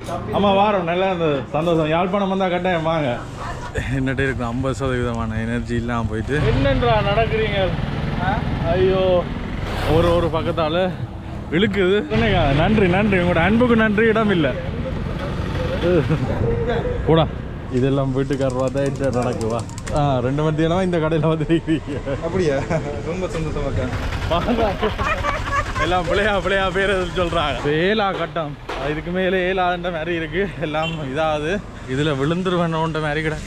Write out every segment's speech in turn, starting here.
ஆமாம் வாரம் நல்லா இருந்தது சந்தோஷம் யாழ்ப்பாணம் வந்தால் கட்டாயம் வாங்க என்னட்டு இருக்கு ஐம்பது சதவீதமான எனர்ஜி இல்லாமல் போயிட்டு என்னன்றா நடக்கிறீங்க ஐயோ ஒரு ஒரு பக்கத்தால் இழுக்குது என்னங்க நன்றி நன்றி உங்களோட அன்புக்கு நன்றி இடம் இல்லை கூடா இதெல்லாம் வீட்டுக்காரர் பார்த்தா என்ன நடக்குவா ஆ ரெண்டு மணி நேரமா இந்த கடையில் வந்து நிக்கிறீங்க. அப்படியா ரொம்ப சந்தோஷமாக்கா வாங்க. எல்லாம் பிள்ளையா பிள்ளையா பேர் சொல்றாங்க ஏலா கட்டம் இதுக்கு மேலே ஏலான்ற மாதிரி இருக்கு எல்லாம் இதாகுது இதுல விழுந்துருவேன்ற மாதிரி கிட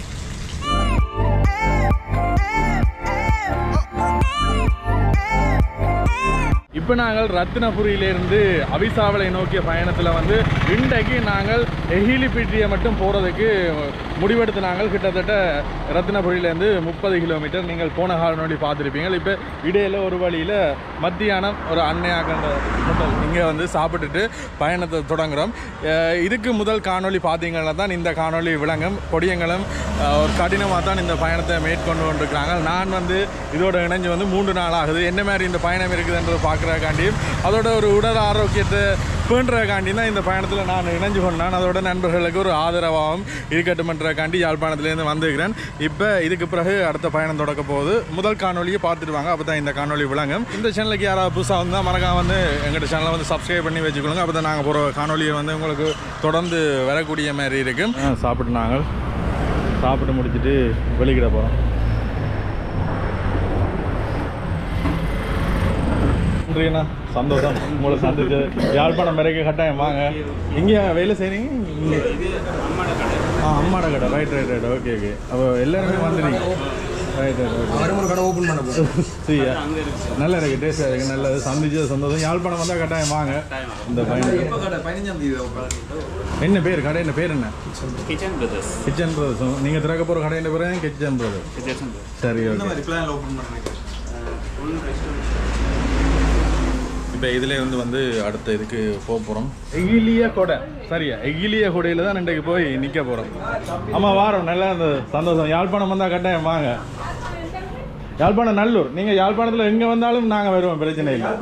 இப்போ நாங்கள் ரத்தினபுரியிலிருந்து அவிசாவளை நோக்கிய பயணத்தில் வந்து இன்றைக்கு நாங்கள் எஹிலிப்பிட்டியை மட்டும் போகிறதுக்கு முடிவெடுத்து நாங்கள் கிட்டத்தட்ட ரத்தினபுரியிலேருந்து முப்பது கிலோமீட்டர் நீங்கள் போன காலநொடி பார்த்துருப்பீங்க இப்போ இடையில ஒரு வழியில் மத்தியானம் ஒரு அன்னையாக்கண்ட ஹோட்டல் இங்கே வந்து சாப்பிட்டுட்டு பயணத்தை தொடங்குறோம் அஹ் இதுக்கு முதல் காணொளி பார்த்தீங்கன்னா தான் இந்த காணொளி விளங்கும் கொடியங்களும் அஹ், ஒரு கடினமாக தான் இந்த பயணத்தை மேற்கொண்டு கொண்டிருக்கிறாங்க நான் வந்து இதோட இணைஞ்சு வந்து மூன்று நாள் ஆகுது என்ன மாதிரி இந்த பயணம் இருக்குதுன்றதை பார்க்குறக்காண்டியும் அதோட ஒரு உடல் ஆரோக்கியத்தை பேண்டுறக்காண்டி தான் இந்த பயணத்தில் நான் இணைஞ்சு கொண்டான் அதோட நண்பர்களுக்கு ஒரு ஆதரவாகவும் இருக்கட்டும்ன்றக்காண்டி யாழ்ப்பாணத்துலேருந்து வந்திருக்கிறேன் இப்போ இதுக்கு பிறகு அடுத்த பயணம் தொடக்க போகுது முதல் காணொலியை பார்த்துட்டு வாங்க அப்போ தான் இந்த காணொலி விளங்கும் இந்த சேனலுக்கு யாராவது புதுசாக வந்தால் மறக்காம வந்து எங்கள்கிட்ட சேனலை வந்து சப்ஸ்கிரைப் பண்ணி வச்சுக்கொள்ளுங்க அப்போ தான் நாங்கள் போகிற காணொலியை வந்து உங்களுக்கு தொடர்ந்து வரக்கூடிய மாதிரி இருக்கும் சாப்பிட்டு நாங்கள் சாப்பிட்டு முடிச்சுட்டு வெளிக்கிட போகிறோம் நன்றிண்ணா சந்தோஷம் உங்களை சந்திச்சு யாழ்ப்பாணம் வரைக்கும் கட்டாயம் வாங்க இங்கே வேலை செய்றீங்க இங்க? ஆ அம்மாட கடை right right right okay okay அப்போ எல்லாருமே வந்துடுங்க ரைட் ரைட் ஓகே அவரும் ஒரு கடை ஓப்பன் பண்ண போகிறோம் சரியா நல்லா இருக்கு டேஸ்ட் இருக்கு நல்லது சந்திச்சு சந்தோஷம் யாழ்ப்பாணம் வந்தால் கட்டாயம் வாங்க இந்த பையன் இப்போ கடை பதினஞ்சாம் தேதி open. என்ன பேர் கடை என்ன பேர் என்ன கிச்சன் பிரதர்ஸ் கிச்சன் பிரதர்ஸ் நீங்கள் திறக்க போகிற கடை என்ன பேர் கிச்சன் பிரதர்ஸ் கிச்சன் சரி இந்த ஓகே மாதிரி பிளான் ஓப்பன் பண்ணுறீங்க இப்போ இதில் இருந்து வந்து அடுத்த இதுக்கு போக போகிறோம் எகிலிய கொடை சரியா எகிலிய கொடையில் தான் இன்றைக்கு போய் நிற்க போகிறோம் ஆமாம் வாரம் நல்லா இருந்தது சந்தோஷம் யாழ்ப்பாணம் வந்தால் கட்டாயம் வாங்க யாழ்ப்பாணம் நல்லூர் நீங்கள் யாழ்ப்பாணத்தில் எங்கே வந்தாலும் நாங்கள் வருவோம் பிரச்சனை இல்லை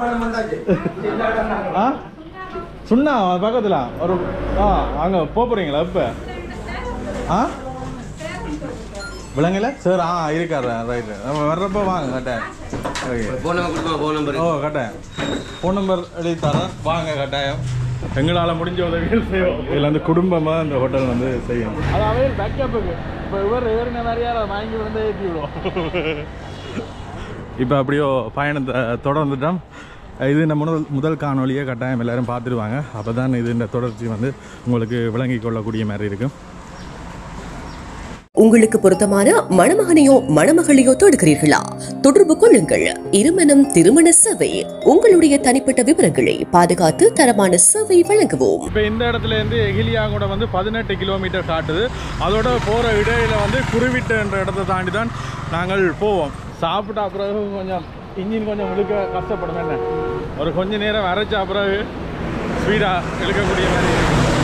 ஆ சுண்ணா பக்கத்தில் ஒரு ஆ அங்கே போக போகிறீங்களா இப்போ ஆ விளங்கல சார் ஆ இருக்காரு ரைட்டு நம்ம வர்றப்ப வாங்க கட்டாயம் ஓகே ஃபோன் நம்பர் கொடுப்பா ஃபோன் நம்பர் ஓ கட்டாயம் ஃபோன் நம்பர் எழுதி தரேன் வாங்க கட்டாயம் எங்களால் முடிஞ்ச உதவிகள் செய்வோம் இதில் வந்து குடும்பமாக இந்த ஹோட்டல் வந்து செய்யும் அதாவது பேக்கப்புக்கு இப்போ இவர் இவர் நிறையா வாங்கி வந்து ஏற்றி விடுவோம் இப்போ அப்படியோ பயணத்தை தொடர்ந்துட்டோம் இது நம்ம முதல் முதல் காணொலியை கட்டாயம் எல்லாரும் பார்த்துருவாங்க அப்போ தான் இது இந்த தொடர்ச்சி வந்து உங்களுக்கு விளங்கி கொள்ளக்கூடிய மாதிரி இருக்கும் உங்களுக்கு பொருத்தமான மணமகனையோ மணமகளையோ தொடுக்கிறீர்களா தொடர்பு கொள்ளுங்கள் இருமனம் திருமண சேவை உங்களுடைய தனிப்பட்ட விவரங்களை பாதுகாத்து தரமான சேவை வழங்குவோம் இப்போ இந்த இடத்துல இருந்து எகிலியா கூட வந்து பதினெட்டு கிலோமீட்டர் காட்டுது அதோட போகிற இடையில வந்து குருவிட்டுன்ற இடத்த தாண்டி தான் நாங்கள் போவோம் சாப்பிட்டா பிறகு கொஞ்சம் இன்ஜின் கொஞ்சம் இழுக்க கஷ்டப்படும் என்ன ஒரு கொஞ்ச நேரம் அரைச்சா பிறகு ஸ்பீடாக இழுக்கக்கூடிய மாதிரி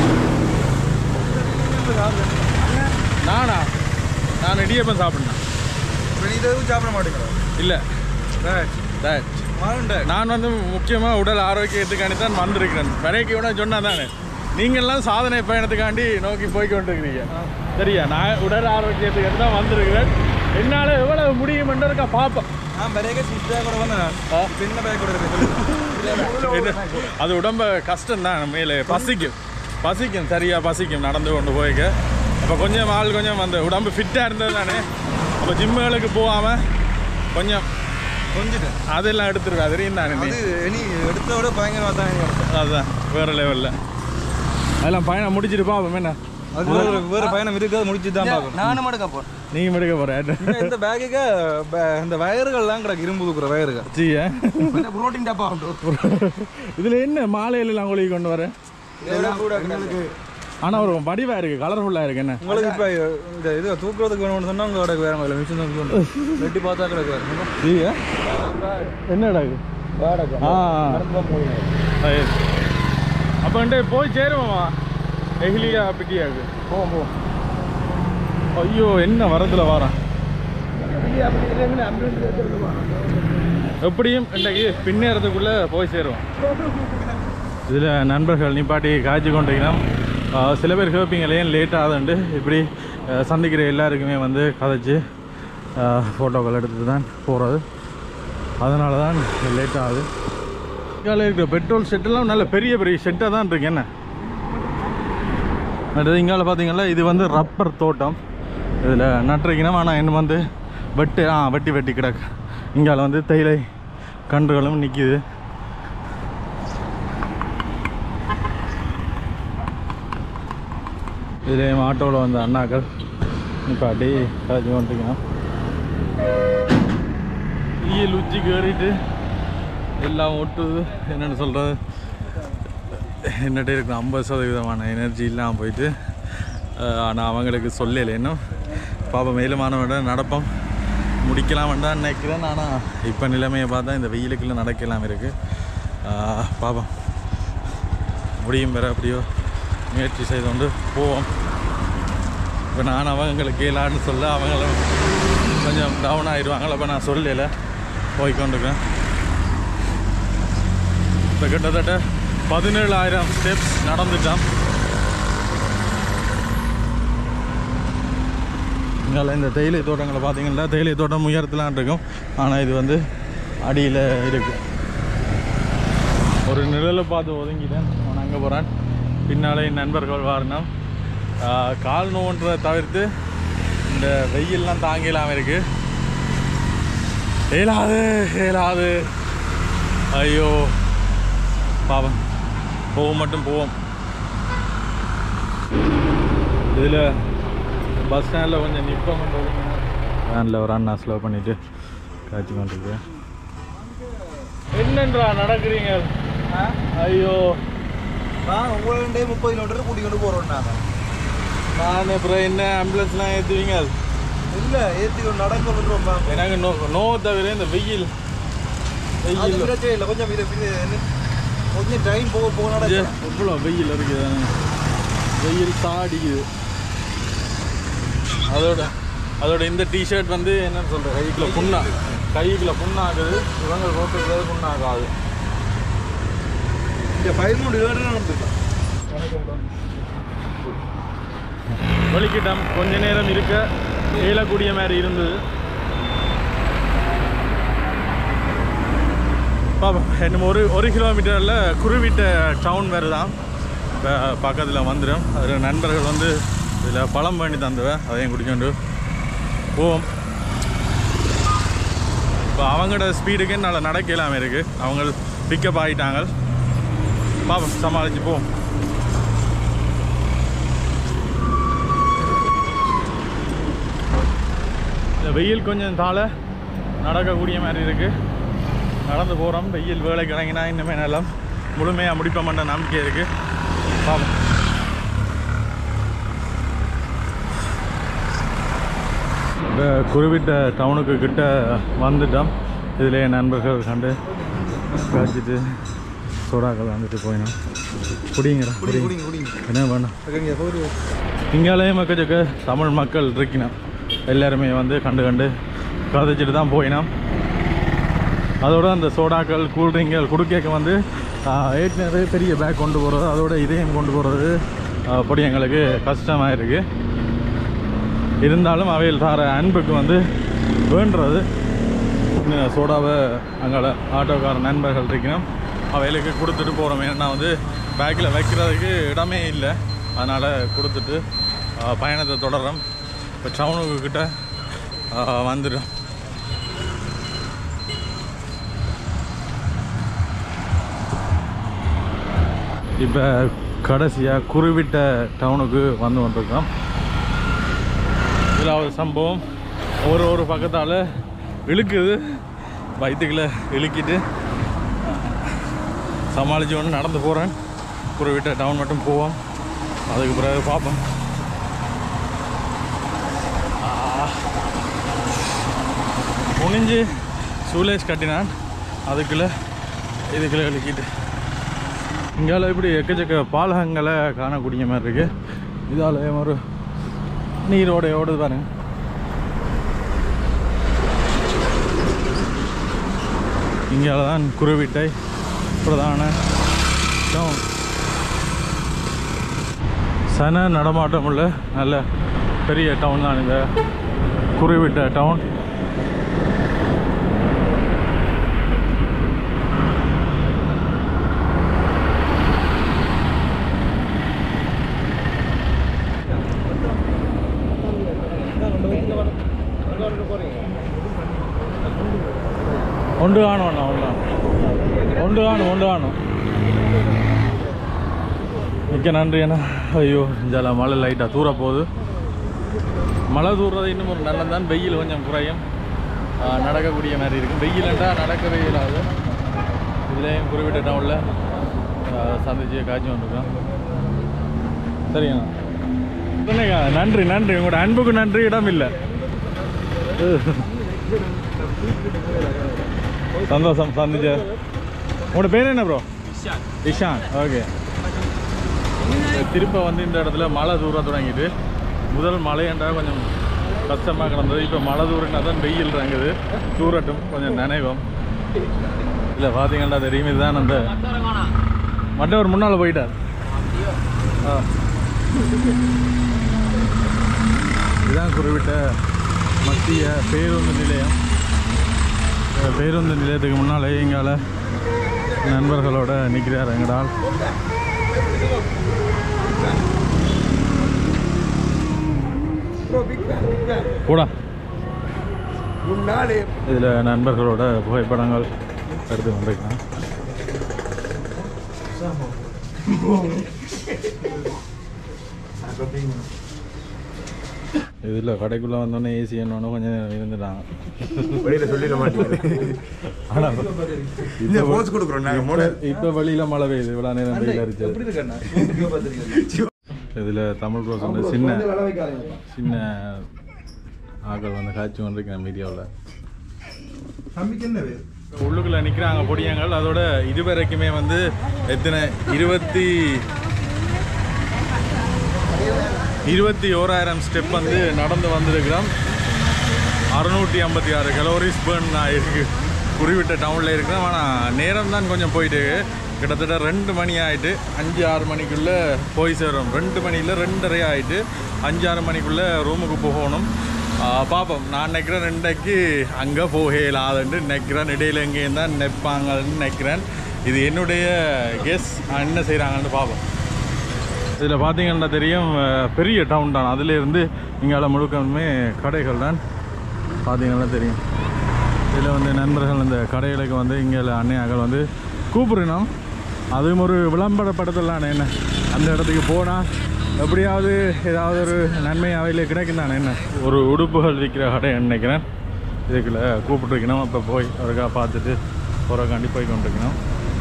இருக்கு. நானா நான் இடியப்பம் சாப்பிட்றேன் இப்போ நீ இதை எதுவும் சாப்பிட மாட்டேங்கிறோம் இல்லை நான் வந்து முக்கியமாக உடல் ஆரோக்கியத்துக்காண்டி தான் வந்திருக்கிறேன் வரைக்கும் சொன்னா தானே நீங்கள்லாம் சாதனை பயணத்துக்காண்டி நோக்கி போய் கொண்டிருக்கிறீங்க சரியா நான் உடல் ஆரோக்கியத்துக்காண்டி தான் வந்திருக்கிறேன் என்னால் எவ்வளவு முடியுமென்று இருக்கா பார்ப்பேன் நான் பெரிய சிஸ்டா கூட வந்தேன் ஆ? சின்ன பேக் கூட இருக்கு என்ன? அது உடம்ப கஷ்டம் தான் மேலே பசிக்கும் பசிக்கும் சரியா பசிக்கும் நடந்து கொண்டு போய்க்க அப்போ கொஞ்சம் ஆள் கொஞ்சம் அந்த உடம்பு ஃபிட்டாக இருந்தது தானே அப்போ ஜிம்முகளுக்கு போகாமல் கொஞ்சம் கொஞ்சிட்டேன் அதெல்லாம் எடுத்துருவேன் தெரியும் தானே நீ அது இனி எடுத்த விட பயங்கரமாக தான் இனி வரும். அதுதான் வேற லெவலில் அதெல்லாம் பயணம் முடிச்சிட்டு பாப்போம் என்ன அது வேறு வேறு பயணம் இருக்காது முடிச்சு தான் பார்க்கணும் நானும் மடுக்க போகிறேன் நீங்க எடுக்க போறேன் இந்த பேக்குக்கு இந்த வயர்கள்லாம் கிடக்கு இரும்பு தூக்குற வயர்கள் சீய புரோட்டீன் டப்பா இதுல என்ன மாலையில எல்லாம் கொழுகி கொண்டு வரேன் உங்களுக்கு ஆனா ஒரு வடிவா இருக்கு கலர்ஃபுல்லா இருக்கு என்ன உங்களுக்கு இப்போ இந்த இது தூக்குறதுக்கு வேணும்னு சொன்னால் உங்க கிடக்கு வேற மாதிரி மிஷின் தான் வெட்டி பார்த்தா கிடக்கு வேறு சீய என்ன இருக்கு ஆ சரி. அப்ப என்கிட்ட போய் சேருவோமா எஹிலியா பிட்டியாக்கு போவோம் போவோம் ஐயோ என்ன வரதுல வாரேன் எப்படியும் இன்றைக்கு பின்னேறதுக்குள்ள போய் சேருவோம் இதில் நண்பர்கள் நிப்பாட்டி காய்ச்சி கொண்டிருக்கிறோம் ஆஹ் சில பேர் கேட்பீங்களே ஏன் லேட் ஆகுதுண்டு இப்படி ஆஹ் சந்திக்கிற எல்லாருக்குமே வந்து கதைச்சு ஃபோட்டோக்கள் எடுத்துட்டு தான் போகிறது அதனால தான் லேட் ஆகுது இங்கே இருக்கிற பெட்ரோல் செட்டெல்லாம் நல்ல பெரிய பெரிய செட்டாக தான் இருக்கு என்ன அடுத்தது இங்கால பார்த்தீங்கன்னா இது வந்து ரப்பர் தோட்டம் இதில் நட்டுறீங்கன்னா ஆனால் இன்னும் வந்து வெட்டு ஆ வெட்டி வெட்டி கிடக்கு இங்கால வந்து தேயிலை கன்றுகளும் நிற்கிது இதே ஆட்டோவில் வந்த அண்ணாக்கள் நிப்பாட்டி கதைச்சு கொண்டிருக்கோம் ஈயல் உச்சிக்கு ஏறிட்டு எல்லாம் ஒட்டுது என்னென்னு சொல்கிறது என்னட்ட இருக்கிற ஐம்பது சதவீதமான எனர்ஜி இல்லாமல் போயிட்டு ஆனால் அவங்களுக்கு சொல்லலை இன்னும் பாப்போம் மேலுமானவட நடப்போம் முடிக்கலாம் வேண்டாம் நினைக்கிறேன் ஆனால் இப்போ நிலைமையை பார்த்தா இந்த வெயிலுக்குள்ள நடக்கலாம் இருக்குது பாப்போம் முடியும் பெற அப்படியோ முயற்சி செய்து கொண்டு போவோம் இப்போ நான் அவங்களுக்கு கேளான்னு சொல்ல அவங்களும் கொஞ்சம் டவுன் ஆயிடுவாங்கள அப்போ நான் சொல்லலை போய்க்கொண்டிருக்கேன் இப்போ கிட்டத்தட்ட பதினேழாயிரம் ஸ்டெப்ஸ் நடந்துட்டோம் இங்கே இந்த தேயிலை தோட்டங்களை பார்த்தீங்கன்னா தேயிலை தோட்டம் உயரத்துலாம் இருக்கும் ஆனால் இது வந்து அடியில் இருக்குது ஒரு நிழலை பார்த்து ஒதுங்கிட்டேன் அவன் அங்கே போகிறான் பின்னாலே என் நண்பர்கள் வாரினோம் கால் நோன்றதை தவிர்த்து இந்த வெயில்லாம் தாங்கிலாமல் இருக்கு ஏலாது ஏலாது ஐயோ பாவம் போவோம் மட்டும் போவோம் இதில் பஸ் ஸ்டாண்டில் கொஞ்சம் நிற்பம் வேனில் ஒரு அண்ணா ஸ்லோ பண்ணிவிட்டு காய்ச்சி கொண்டிருக்கேன் என்னன்றா நடக்கிறீங்க ஐயோ நான் உங்கள்கிட்ட முப்பது கிலோமீட்டர் கூட்டி கொண்டு போகிறோம் நாங்கள் நான் அப்புறம் என்ன ஆம்புலன்ஸ்லாம் ஏற்றுவீங்க இல்லை ஏற்றி கொண்டு நடக்க விடுறோம் எனக்கு நோ நோ தவிர இந்த வெயில் அது வெயில் பிரச்சனை இல்லை கொஞ்சம் இது இது என்ன- கொஞ்சம் டைம் போக போக நடக்க எவ்வளோ வெயில் இருக்குது வெயில் சாடிக்குது அதோட அதோட இந்த டிஷர்ட் வந்து என்னன்னு சொல்ற கைக்குள்ள புண்ணா கைக்குள்ள புண்ணாகுது இவங்க ரோட்டுக்கு புண்ணாகாது இந்த பதிமூணு கிலோமீட்டர் நடந்துருக்கோம் வலிக்கிட்டம் கொஞ்ச நேரம் இருக்க இயலக்கூடிய மாதிரி இருந்தது பாப்போம் இன்னும் ஒரு ஒரு கிலோமீட்டரில் குருவிட்ட டவுன் வேறு தான் இப்போ பக்கத்தில் வந்துடும் அதில் நண்பர்கள் வந்து இதில் பழம் பண்ணி தந்துவேன் அதையும் குடிக்கொண்டு போவோம் இப்போ அவங்களோட ஸ்பீடுக்கு என்னால் நடக்கலாமே இருக்குது அவங்க பிக்கப் ஆகிட்டாங்க பாப்போம் சமாளித்து போவோம் இந்த வெயில் கொஞ்சம் தாழ நடக்கக்கூடிய மாதிரி இருக்குது நடந்து போகிறோம் வெயில் வேலைக்கு இறங்கினா இன்னுமே நலம் முழுமையாக முடிப்போம்ன்ற நம்பிக்கை இருக்குது பாப்போம் இப்போ குறிப்பிட்ட டவுனுக்கு கிட்ட வந்துட்டோம் இதில் என் நண்பர்கள் கண்டு காய்ச்சிட்டு சோடாக்கள் வந்துட்டு போயினோம் குடிங்கடா குடிங்க குடிங்க குடிங்க என்ன வேணும் ஓகேங்க போடு இங்காலேயும் மக்களுக்கு தமிழ் மக்கள் இருக்கணும் எல்லாருமே வந்து கண்டு கண்டு கதைச்சிட்டு தான் போயினோம் அதோட அந்த சோடாக்கள் கூல்ட்ரிங்கள் குடுக்கேக்க வந்து ஏற்கனவே பெரிய பேக் கொண்டு போகிறது அதோட இதையும் கொண்டு போகிறது அப்படி எங்களுக்கு கஷ்டமாக இருக்குது இருந்தாலும் அவையில் தர அன்புக்கு வந்து வேண்டுறது இந்த சோடாவை அங்கே ஆட்டோக்கார நண்பர்கள் இருக்கணும் அவைகளுக்கு கொடுத்துட்டு போகிறோம் ஏன்னா வந்து பேக்கில் வைக்கிறதுக்கு இடமே இல்லை அதனால் கொடுத்துட்டு ஆ, பயணத்தை தொடர்றோம் இப்போ டவுனுக்கு கிட்ட ஆ, வந்துடும் இப்போ கடைசியாக குருவிட்ட டவுனுக்கு வந்து கொண்டிருக்கோம் இதில் ஒரு சம்பவம் ஒரு ஒரு பக்கத்தால் இழுக்குது வயிற்றுக்குள்ள இழுக்கிட்டு சமாளித்து ஒன்று நடந்து போகிறேன் குருவிட்ட டவுன் மட்டும் போவோம் அதுக்கு பிறகு பார்ப்போம் முனிஞ்சு சூலேஷ் கட்டினான் அதுக்குள்ள இதுக்குள்ள இழுக்கிட்டு இங்கால இப்படி எக்கச்சக்க பாலகங்களை காணக்கூடிய மாதிரி இருக்கு இதால ஒரு நீரோட ஓடுது பாருங்க இங்கால தான் குருவிட்டை பிரதான டவுன் சன நடமாட்டம் உள்ள நல்ல பெரிய டவுன் தான் இந்த குருவிட்ட டவுன் ஒன்று காணும் அண்ணா ஒன்று ஒன்று காணும் ஒன்று காணும் மிக்க நன்றி அண்ணா ஐயோ இந்த மழை லைட்டாக தூர போகுது மழை தூர்றது இன்னும் ஒரு நல்லது தான் வெயில் கொஞ்சம் குறையும் ஆ, நடக்கக்கூடிய மாதிரி இருக்கும் வெயிலண்டா நடக்கவே இல்லாது இதுலேயும் குறிப்பிட்ட டவுனில் சந்திச்சு காய்ச்சி வந்துருக்கோம் சரிங்கண்ணா சொன்னீங்க நன்றி நன்றி உங்களோட அன்புக்கு நன்றி இடம் இல்லை சந்தோஷம் சந்திச்ச உங்களோட பேர் என்ன ப்ரோ இஷான் ஓகே திருப்ப வந்து இந்த இடத்துல மழை தூர தொடங்கிட்டு முதல் மழையண்டா கொஞ்சம் கஷ்டமாக கிடந்தது இப்போ மழை தூரினா தான் வெயில் இறங்குது தூரட்டும் கொஞ்சம் நினைவோம் இல்லை பார்த்தீங்கன்னா தெரியும் இதுதான் அந்த மற்றவர் முன்னால் போயிட்டார் ஆ இதுதான் குறிப்பிட்ட மத்திய பேருந்து நிலையம் இந்த பேருந்து நிலையத்துக்கு முன்னால் எங்கால நண்பர்களோட நிற்கிறார் எங்கடால் கூட இதில் நண்பர்களோட புகைப்படங்கள் எடுத்து வந்திருக்கேன் இதில் கடைக்குள்ளே வந்தோடனே ஏசி என்னன்னு கொஞ்சம் நேரம் இருந்துட்டாங்க வெளியில சொல்லிட மாட்டேங்குது ஆனால் இந்த போஸ் கொடுக்குறோம் நாங்க மோட இப்போ வெளியில் மழை பெய்யுது இவ்வளோ நேரம் வெயில் அடிச்சது இதில் தமிழ் ப்ரோஸ் வந்து சின்ன சின்ன ஆக்கள் வந்து காய்ச்சி வந்திருக்கேன் மீடியாவில் தம்பிக்கு என்ன பேர் உள்ளுக்குள்ள நிற்கிறாங்க பொடியங்கள் அதோட இதுவரைக்குமே வந்து எத்தனை இருபத்தி இருபத்தி ஓராயிரம் ஸ்டெப் வந்து நடந்து வந்திருக்கிறோம் அறுநூற்றி ஐம்பத்தி ஆறு கலோரிஸ் பேர்ன் ஆகிருக்கு குறிப்பிட்ட டவுனில் இருக்கிறோம் ஆனால் நேரம் தான் கொஞ்சம் போயிட்டு கிட்டத்தட்ட ரெண்டு மணி ஆயிட்டு அஞ்சு ஆறு மணிக்குள்ளே போய் சேரும் ரெண்டு மணியில் ரெண்டரை ஆயிட்டு அஞ்சு ஆறு மணிக்குள்ளே ரூமுக்கு போகணும் ஆஹ் பார்ப்போம் நான் நினைக்கிறேன் ரெண்டைக்கு அங்கே போகலாதுன்ட்டு நினைக்கிறேன் இடையில எங்கேயும் தான் நிற்பாங்கன்னு நினைக்கிறேன் இது என்னுடைய கெஸ் என்ன செய்கிறாங்கன்னு பார்ப்போம் இதில் பார்த்தீங்கன்னா தெரியும் அஹ், பெரிய டவுன் தான் அதுலேருந்து இங்கால முழுக்கமே கடைகள் தான் பார்த்தீங்கன்னா தெரியும் இதில் வந்து நண்பர்கள் இந்த கடைகளுக்கு வந்து இங்கே அன்னையாக்கள் வந்து கூப்பிடணும் அதுவும் ஒரு விளம்பரப்படுத்தலாம் என்ன அந்த இடத்துக்கு போனால் எப்படியாவது ஏதாவது ஒரு நன்மை அவையில் கிடைக்கும் தானே என்ன ஒரு உடுப்புகள் விற்கிற கடை நினைக்கிறேன் இதுக்குள்ள கூப்பிட்டுருக்கணும் அப்போ போய் அவருக்காக பார்த்துட்டு போகிறக்காண்டி போய் கொண்டிருக்கணும்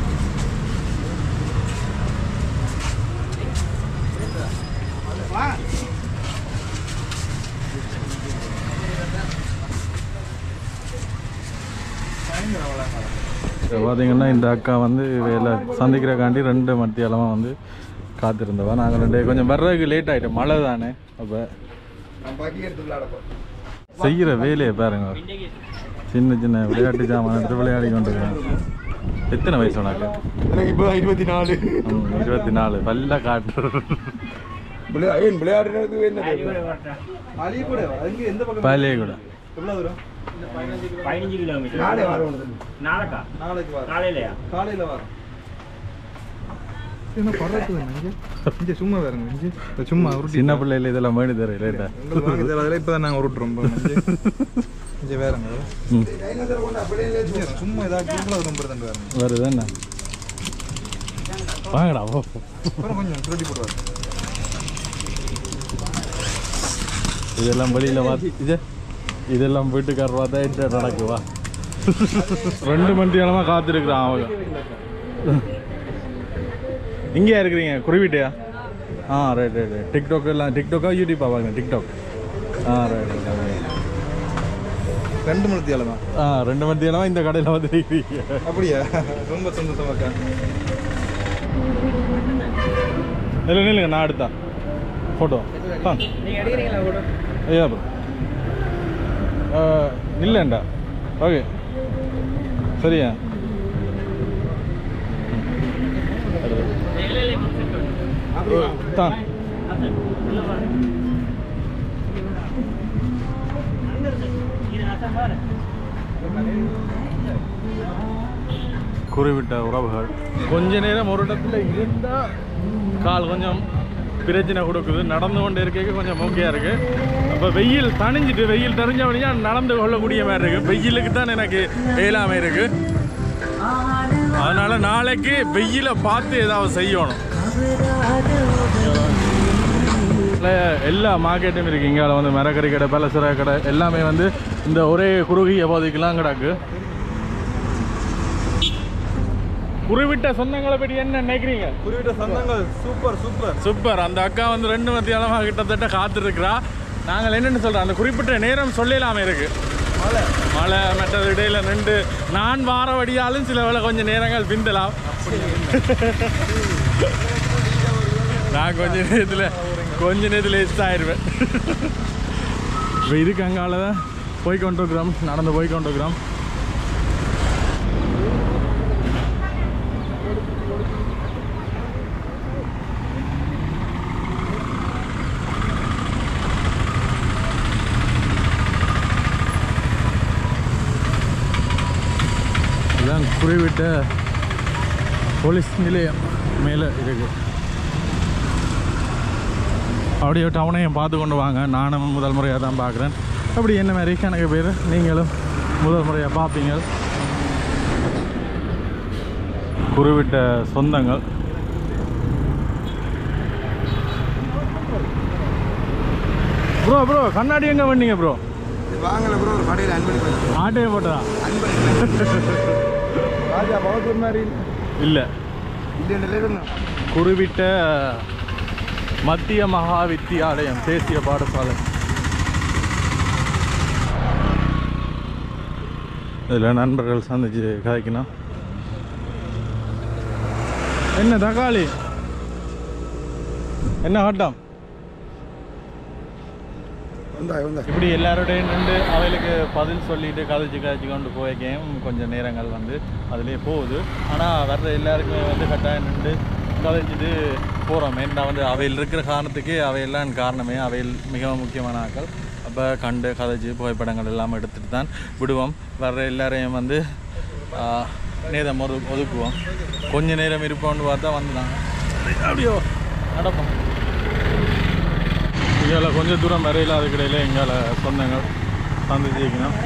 இப்போ பார்த்தீங்கன்னா இந்த அக்கா வந்து வேலை சந்திக்கிறக்காண்டி ரெண்டு மத்தியாலமாக வந்து காத்திருந்தவா நாங்கள் ரெண்டு கொஞ்சம் வர்றதுக்கு லேட் ஆகிட்டோம் மழை தானே அப்போ செய்கிற வேலையை பாருங்க சின்ன சின்ன விளையாட்டு ஜாமான் எடுத்து விளையாடி கொண்டிருக்கேன் எத்தனை வயசு உனக்கு எனக்கு இப்போ இருபத்தி நாலு ம், இருபத்தி நாலு பல்ல காட்டு விளையா- ஏன் விளையாடுறதுக்கு என்ன அழிய கூட அங்க எந்த பக்கம் பாலியே கூட எவ்வளவு தூரம் பதினஞ்சு கிலோமீட்டர் நாளே வரும் நாளைக்கா நாளைக்கு வர காலையிலயா காலையில வரோம் என்ன படுறது இங்க இங்க சும்மா வேறுங்க இங்க இந்த சும்மா உருட்டி சின்ன பிள்ளையில இதெல்லாம் மேடு தர லேட்டா உங்களுக்கு வாங்கி தரதுல இப்பதான் நாங்க உருட்டுறோம் இங்க வேறங்க ம் இங்க சும்மா ஏதாவது கிளம்புல ரொம்ப ரெண்டு வேறங்க வருது என்ன வாங்கடா போ அப்புறம் கொஞ்சம் சுருட்டி போடுவாரு இதெல்லாம் வெளியில் பார்த்து இது இதெல்லாம் வீட்டுக்காரர் பார்த்தா என்ன நடக்குவா ரெண்டு மணி நேரமாக காத்திருக்கிறான் அவங்க இங்கேயா இருக்கிறீங்க குருவிட்டையா ஆ ரைட் ரைட் ரைட் டிக்டாக் எல்லாம் டிக்டாக்கா யூடியூப்பா பார்க்குறேன் டிக்டாக் ஆ ரைட் ரைட் ரெண்டு மணி தேலமா ஆ ரெண்டு மணி நேரமாக இந்த கடையில் வந்து இருக்கிறீங்க அப்படியா ரொம்ப சந்தோஷமா இருக்கா இல்லை நில்லுங்க நான் எடுத்தா ஃபோட்டோ ஆ நீங்க எடுக்கிறீங்களா கூட ஐயா ப்ரோ இல்லைண்டா ஓகே சரியா தான் குறிவிட்ட உறவுகள் கொஞ்ச நேரம் ஒரு இடத்துல இருந்தா கால் கொஞ்சம் பிரச்சனை கொடுக்குது நடந்து கொண்டு இருக்க கொஞ்சம் மோக்கியா இருக்கு அப்போ வெயில் தணிஞ்சிட்டு வெயில் தெரிஞ்சவனையா நடந்து கொள்ளக்கூடிய மாதிரி இருக்கு வெயிலுக்கு தான் எனக்கு இயலாமை இருக்கு அதனால நாளைக்கு வெயிலை பார்த்து ஏதாவது செய்யணும் இல்ல, எல்லா மார்க்கெட்டும் இருக்கு இங்கே வந்து மரக்கறி கடை பலசர கடை எல்லாமே வந்து இந்த ஒரே குறுகிய பகுதிக்கெல்லாம் கிடக்கு குறிவிட்ட சொந்தங்களை பற்றி என்ன நினைக்கிறீங்க குறிப்பிட்ட சொந்தங்கள் சூப்பர் சூப்பர் சூப்பர் அந்த அக்கா வந்து ரெண்டு மத்தியாலமாக கிட்டத்தட்ட காத்திருக்கிறா நாங்கள் என்னென்னு சொல்கிறோம் அந்த குறிப்பிட்ட நேரம் சொல்லலாமே இருக்கு மழை மழை மற்றது இடையில நின்று நான் வார வடியாலும் சில வேளை கொஞ்சம் நேரங்கள் பிந்தலாம் நான் கொஞ்ச நேரத்தில் கொஞ்ச நேரத்தில் எஸ் ஆயிடுவேன் இப்போ இதுக்கு அங்கால தான் போய் கொண்டிருக்கிறோம் நடந்து போய் கொண்டிருக்கிறோம் இதுதான் குறிவிட்ட போலீஸ் நிலையம் மேலே இருக்கு அப்படியே டவுனையும் பார்த்து கொண்டு வாங்க நானும் முதல் முறையாக தான் பார்க்குறேன் அப்படி என்ன மாதிரி கணக்கு பேர் நீங்களும் முதல் முறையாக பார்ப்பீங்க குறிவிட்ட சொந்தங்கள் ப்ரோ ப்ரோ கண்ணாடி எங்கே பண்ணீங்க ப்ரோ வாங்கல ப்ரோ ஒரு கடையில் அன்பளிப்பு ஆட்டையை போட்டதா ராஜா பகத்தூர் மாதிரி இல்லை இல்லைன்னு இருந்தோம் குருவிட்ட மத்திய மகா வித்தியாலயம் தேசிய பாடசாலை இதில் நண்பர்கள் சந்திச்சு கதைக்கணும் என்ன தக்காளி என்ன ஆட்டம் வந்தா வந்தா இப்படி எல்லாரோடையும் நின்று அவைகளுக்கு பதில் சொல்லிட்டு கதைச்சு கதைச்சு கொண்டு போய்க்கேன் கொஞ்சம் நேரங்கள் வந்து அதிலே போகுது ஆனால் வர்ற எல்லாருக்குமே வந்து கட்டாயம் நின்று கதைச்சிட்டு போகிறோம் ஏன்னா வந்து அவையில் இருக்கிற காரணத்துக்கு அவையெல்லாம் காரணமே அவையில் மிகவும் முக்கியமான ஆட்கள் அப்போ கண்டு கதைச்சு புகைப்படங்கள் எல்லாம் எடுத்துட்டு தான் விடுவோம் வர்ற எல்லாரையும் வந்து ஆஹ், நேரம் ஒது ஒதுக்குவோம் கொஞ்ச நேரம் இருப்போம்னு பார்த்தா வந்துதான் அப்படியோ நடப்போம் இங்கால கொஞ்சம் தூரம் வரையில் அதுக்கிடையில் எங்கால சொந்தங்கள் சந்திச்சு வைக்கணும்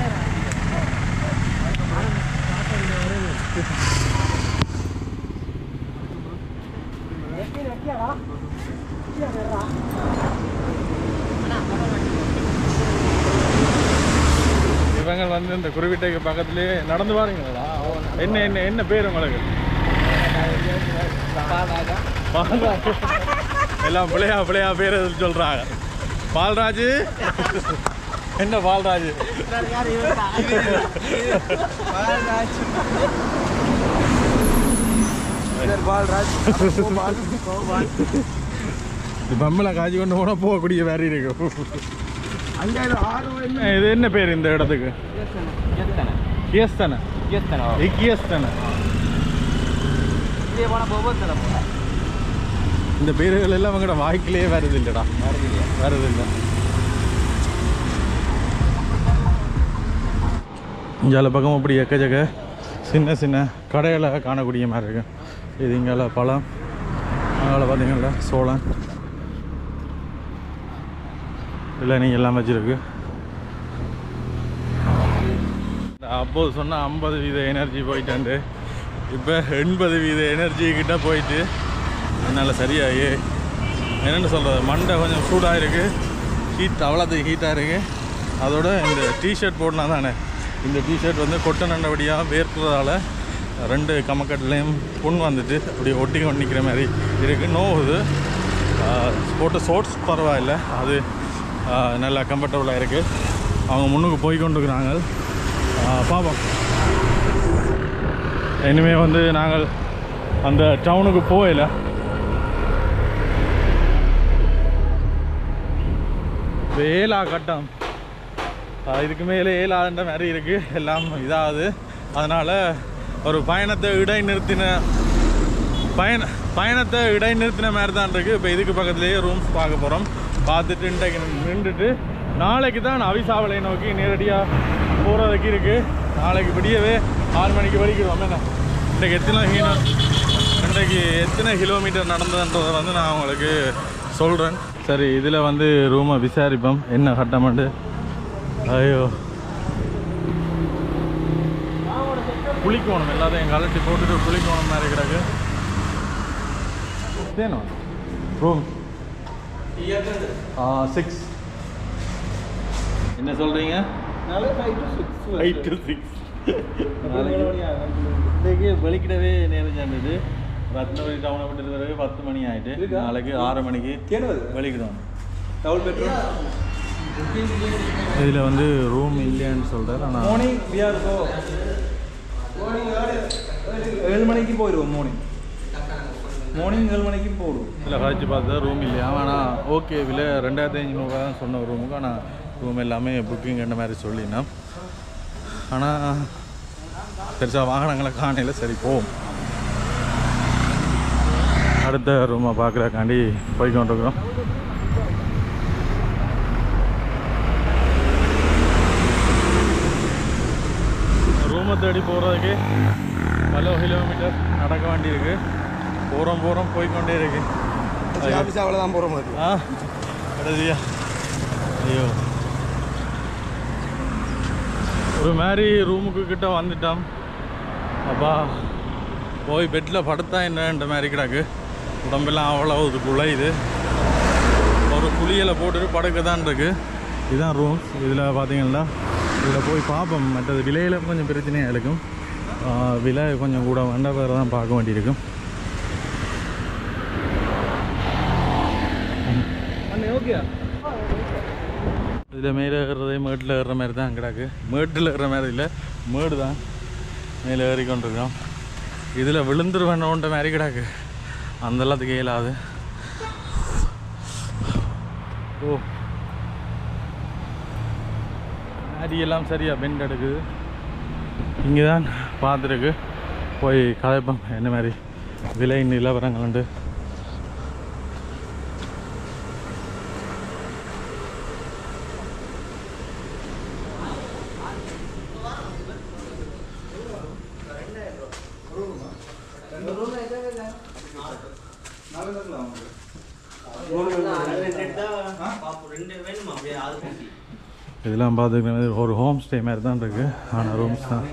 இவங்க வந்து இந்த குருவிட்டைக்கு பக்கத்துலேயே நடந்து வாரீங்களா என்ன என்ன என்ன பேர் உங்களுக்கு பால்ராஜ். எல்லாம் பிள்ளையா பிள்ளையா பேர் சொல்றாங்க பால்ராஜ் என்ன பால்ராஜ் பால்ராஜ் பம்மலை காய்ச்சி கொண்டு போனா போகக்கூடிய வேற இருக்கு அங்கே ஆறு என்ன, இது என்ன பேர் இந்த இடத்துக்கு கியஸ்தனை கியஸ்தனை இந்த பேர்கள் எல்லாம் அவங்கட வாய்க்கிலேயே வருது இல்லடா வருது இல்லை இங்கால பக்கம் அப்படி எக்கச்சக்க சின்ன சின்ன கடைகளை காணக்கூடிய மாதிரி இருக்கு இது இங்கால பழம் அங்கால பார்த்தீங்களா சோளம் இளநீ எல்லாம் வச்சிருக்கு அப்போது சொன்னால் ஐம்பது வீத எனர்ஜி போயிட்டாண்டு இப்போ எண்பது வீத எனர்ஜி கிட்ட போயிட்டு அதனால் சரியாகி என்னென்னு சொல்கிறது மண்டை கொஞ்சம் சூடாக இருக்குது ஹீட் அவ்வளோத்துக்கு ஹீட்டாக இருக்குது அதோட இந்த டிஷர்ட் போடனா தானே இந்த டிஷர்ட் வந்து கொட்டை நண்டபடியாக வேர்க்கிறதால ரெண்டு கமக்கட்டுலேயும் புண் வந்துட்டு அப்படியே ஒட்டி கொண்டு நிற்கிற மாதிரி இருக்குது நோவுது போட்ட ஷோர்ட்ஸ் பரவாயில்ல அது ஆஹ், நல்லா கம்ஃபர்டபுளாக இருக்குது அவங்க முன்னுக்கு போய் கொண்டுருக்குறாங்க பார்ப்போம் இனிமே வந்து நாங்கள் அந்த டவுனுக்கு போகல வேலா கட்டம் ஆஹ், இதுக்கு மேலே ஏலான்ற மாதிரி இருக்குது எல்லாம் இதாகுது அதனால் ஒரு பயணத்தை இடைநிறுத்தின பயண பயணத்தை இடைநிறுத்தின மாதிரி தான் இருக்குது இப்போ இதுக்கு பக்கத்துலேயே ரூம்ஸ் பார்க்க போகிறோம் பார்த்துட்டு இன்றைக்கு நின்றுட்டு நாளைக்கு தான் அவிசாவளை நோக்கி நேரடியாக போகிறதுக்கு இருக்குது நாளைக்கு விடியவே ஆறு மணிக்கு வரைக்கும் என்ன இன்றைக்கு எத்தனை கிலோ இன்றைக்கு எத்தனை கிலோமீட்டர் நடந்ததுன்றதை வந்து நான் உங்களுக்கு சொல்கிறேன் சரி இதில் வந்து ரூமை விசாரிப்போம் என்ன கட்டமெண்டு ஐயோ குளிக்கணும் எல்லாத்தையும் கலட்டி போட்டுட்டு குளிக்கணும் மாதிரி கிடக்கு தேனும் ரூம் சிக்ஸ் என்ன சொல்கிறீங்க ஃபைவ் டு சிக்ஸ் இன்றைக்கு வெளிக்கிடவே நேரம் சேர்ந்தது ரத்னபுரி டவுனை விட்டு வரவே பத்து மணி ஆயிட்டு நாளைக்கு ஆறு மணிக்கு வெளிக்கிடும் டபுள் பெட்ரூம் இதில் வந்து ரூம் இல்லைன்னு சொல்கிறார் ஆனால் மார்னிங் வி ஆர் கோ ஏழு மணிக்கு போயிடுவோம் மார்னிங் மார்னிங் ஏழு மணிக்கு போடுவோம் இதில் காய்ச்சி பார்த்தா ரூம் இல்லையா ஆனால் ஓகே விலை ரெண்டாயிரத்தி ஐநூறுரூவா தான் சொன்ன ரூமுக்கு ஆனால் ரூம் எல்லாமே புக்கிங் என்ன மாதிரி சொல்லினேன் ஆனால் பெருசாக வாகனங்களை காணையில் சரி போவோம் அடுத்த ரூமை பார்க்குறக்காண்டி போய் கொண்டிருக்கிறோம் ரூமை தேடி போகிறதுக்கு பல கிலோமீட்டர் நடக்க வேண்டியிருக்கு போகிறோம் போகிறோம் போய்க்கொண்டே இருக்கு ஆஃபீஸ் அவ்வளோதான் போகிற மாதிரி ஆ கடைசியா ஐயோ ஒரு மாதிரி ரூமுக்கு கிட்ட வந்துட்டோம் அப்பா போய் பெட்டில் படுத்தா என்னன்ற மாதிரி கிடக்கு உடம்பெல்லாம் அவ்வளோ இது குழையுது ஒரு குளியலை போட்டுட்டு படுக்க தான் இருக்கு இதுதான் ரூம் இதில் பார்த்தீங்கன்னா இதில் போய் பார்ப்போம் மற்றது விலையில் கொஞ்சம் பிரச்சனையாக இருக்கும் ஆ, விலை கொஞ்சம் கூட வண்ட பேர் தான் பார்க்க வேண்டியிருக்கும் இதில் மேலே ஏறுறதே மேட்டில் ஏறுற மாதிரி தான் கிடக்கு மேட்டில் ஏறுற மாதிரி இல்லை மேடு தான் மேலே ஏறி கொண்டிருக்கோம் இதில் விழுந்துருவேணுன்ற மாதிரி கிடக்கு அந்த எல்லாத்துக்கு இயலாது ஓ அடியெல்லாம் சரியா பெண்ட் எடுக்குது இங்கே தான் பார்த்துருக்கு போய் கதைப்போம் என்ன மாதிரி விலை நிலவரங்கள் உண்டு இதெல்லாம் பார்த்துக்கிற ஒரு ஹோம் ஸ்டே மாதிரி தான் இருக்கு ஆனால் ரூம்ஸ் தான்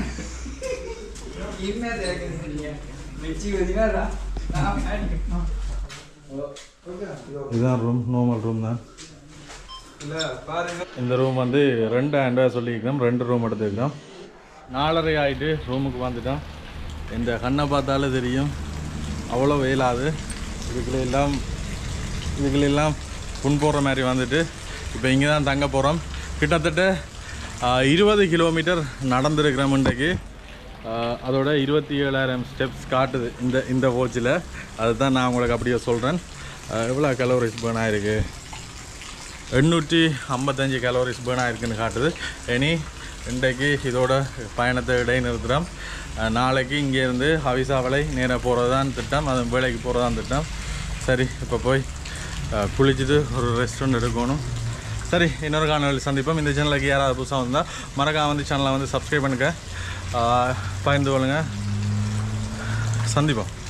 இதுதான் ரூம் நார்மல் ரூம் தான் இல்லை பாருங்க இந்த ரூம் வந்து ரெண்டு ஆண்டாக சொல்லியிருக்கோம் ரெண்டு ரூம் எடுத்துருக்கோம் நாலரை ஆகிட்டு ரூமுக்கு வந்துட்டோம் இந்த கண்ணை பார்த்தாலே தெரியும் அவ்வளோ வெயிலாது இதுக்குள்ள எல்லாம் இதுக்குள்ள எல்லாம் புண் போடுற மாதிரி வந்துட்டு இப்போ இங்கே தான் தங்க போகிறோம் கிட்டத்தட்ட ஆஹ், இருபது கிலோமீட்டர் நடந்திருக்கிறோம் இன்றைக்கு ஆஹ், அதோட இருபத்தி ஏழாயிரம் ஸ்டெப்ஸ் காட்டுது இந்த இந்த வாட்சில் அதுதான் நான் உங்களுக்கு அப்படியே சொல்கிறேன் எவ்வளோ கலோரிஸ் பேர்ன் ஆயிருக்கு எண்ணூற்றி ஐம்பத்தஞ்சு கலோரிஸ் பேர்ன் ஆயிருக்குன்னு காட்டுது இனி இன்றைக்கு இதோட பயணத்தை இடைநிறுத்துகிறோம் அஹ் நாளைக்கு இங்கேருந்து ஹவிசாவளை நேராக போகிறது தான் திட்டம் அது வேலைக்கு போகிறது தான் திட்டம் சரி இப்போ போய் அஹ், குளிச்சுட்டு ஒரு ரெஸ்டாரண்ட் எடுக்கணும் சரி இன்னொரு காணொலி சந்திப்போம் இந்த சேனலுக்கு யாராவது புதுசாக வந்தால் மறக்காம வந்து சேனலை வந்து சப்ஸ்கிரைப் பண்ணுங்க அஹ், பகிர்ந்து கொள்ளுங்கள் சந்திப்போம்